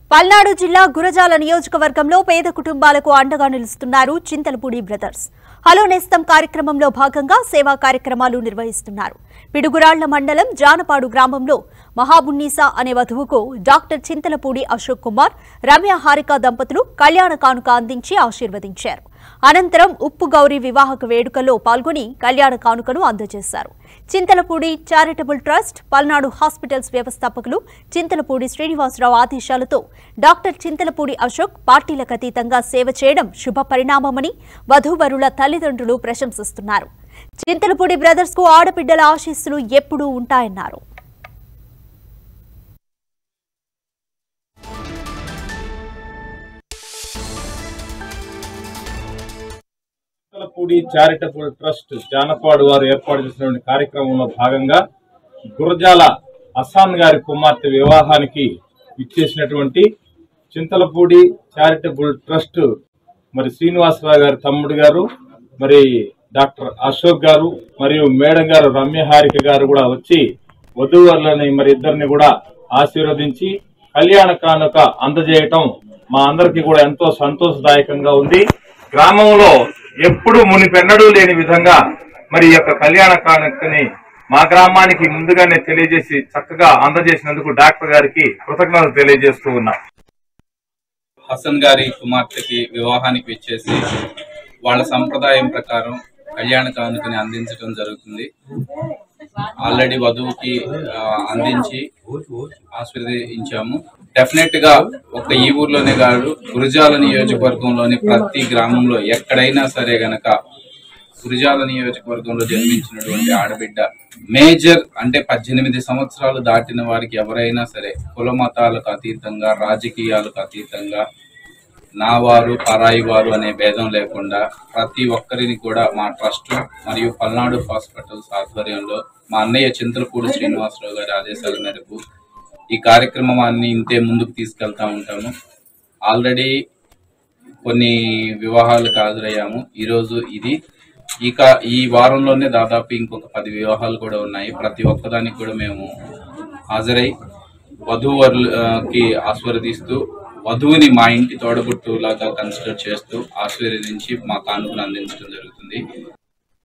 పల్నాడు జిల్లా గురజాల నియోజకవర్గంలో పేద కుటుంబాలకు అండగా నిలుస్తున్నారు చింతలపూడి బ్రదర్స్ హలో నేస్తం కార్యక్రమంలో భాగంగా సేవా కార్యక్రమాలు నిర్వహిస్తున్నారు పిడుగురాళ్ల మండలం జానపాడు గ్రామంలో మహాబున్నీసా అనే వధువుకు డాక్టర్ చింతలపూడి అశోక్ కుమార్ రమ్య హారిక దంపతులు కళ్యాణ కానుక అందించి ఆశీర్వదించారు అనంతరం ఉప్పు గౌరీ వివాహక వేడుకలో పాల్గొని కళ్యాణ కానుకను అందజేశారు Chintalapudi charitable trust Palnadu hospitals వ్యవస్థాపకులు చింతలపూడి శ్రీనివాసరావు ఆదేశాలతో డాక్టర్ చింతలపూడి అశోక్ పార్టీలకు అతీతంగా సేవ చేయడం శుభ పరిణామమని వధూవరుల తల్లిదండ్రులు ప్రశంసిస్తున్నారు చింతలపూడి బ్రదర్స్ కు ఆడబిడ్డల ఆశీస్సులు ఎప్పుడూ ఉంటాయన్నారు చింతలపూడి చారిటబుల్ ట్రస్ట్ జానపాడు వారు ఏర్పాటు చేసినటువంటి కార్యక్రమంలో భాగంగా గురజాల అస్సాన్ గారి కుమార్తె వివాహానికి ఇచ్చేసినటువంటి చింతలపూడి చారిటబుల్ ట్రస్ట్ మరి శ్రీనివాసరావు గారి తమ్ముడు గారు మరి డాక్టర్ అశోక్ గారు మరియు మేడం గారు రమ్యహారిక గారు కూడా వచ్చి వధూవరులని మరి ఇద్దరిని కూడా ఆశీర్వదించి కళ్యాణ కానుక అందజేయటం మా అందరికీ కూడా ఎంతో సంతోషదాయకంగా ఉంది గ్రామంలో ఎప్పుడు మునిపెన్నడూ లేని విధంగా మరి ఈ యొక్క కళ్యాణ కానుకని మా గ్రామానికి ముందుగానే తెలియజేసి చక్కగా అందజేసినందుకు డాక్టర్ గారికి కృతజ్ఞతలు తెలియజేస్తూ ఉన్నాం హసన్ గారి కుమార్తెకి వివాహానికి వచ్చేసి వాళ్ళ సంప్రదాయం ప్రకారం కళ్యాణ కానుకని అందించడం జరుగుతుంది ఆల్రెడీ వధువుకి ఆ, అందించి ఆశీర్వదించాము డెఫినెట్ గా ఒక ఈ ఊర్లోనే కాదు గురజాల నియోజకవర్గంలోని ప్రతి గ్రామంలో ఎక్కడైనా సరే గనక గురిజాల నియోజకవర్గంలో జన్మించినటువంటి ఆడబిడ్డ మేజర్ అంటే పద్దెనిమిది సంవత్సరాలు దాటిన వారికి ఎవరైనా సరే కుల మతాలకు అతీతంగా రాజకీయాలకు అతీతంగా నా వారు పరాయి వారు అనే భేదం లేకుండా ప్రతి ఒక్కరిని కూడా మా ట్రస్ట్ మరియు పల్నాడు హాస్పిటల్స్ ఆధ్వర్యంలో మా అన్నయ్య చింతలపూడి శ్రీనివాసరావు గారి ఆదేశాల మేరకు ఈ కార్యక్రమాన్ని ఇంతే ముందుకు తీసుకెళ్తా ఉంటాము ఆల్రెడీ కొన్ని వివాహాలకు హాజరయ్యాము ఈరోజు ఇది ఇక ఈ వారంలోనే దాదాపు ఇంకొక పది వివాహాలు కూడా ఉన్నాయి ప్రతి ఒక్కదానికి కూడా మేము హాజరై వధూవరులకి ఆశీర్వదిస్తూ వధువుని మా ఇంటి తోడబుట్టులాగా కన్సిడర్ చేస్తూ ఆశీర్వదించి మా కానుకలు అందించడం జరుగుతుంది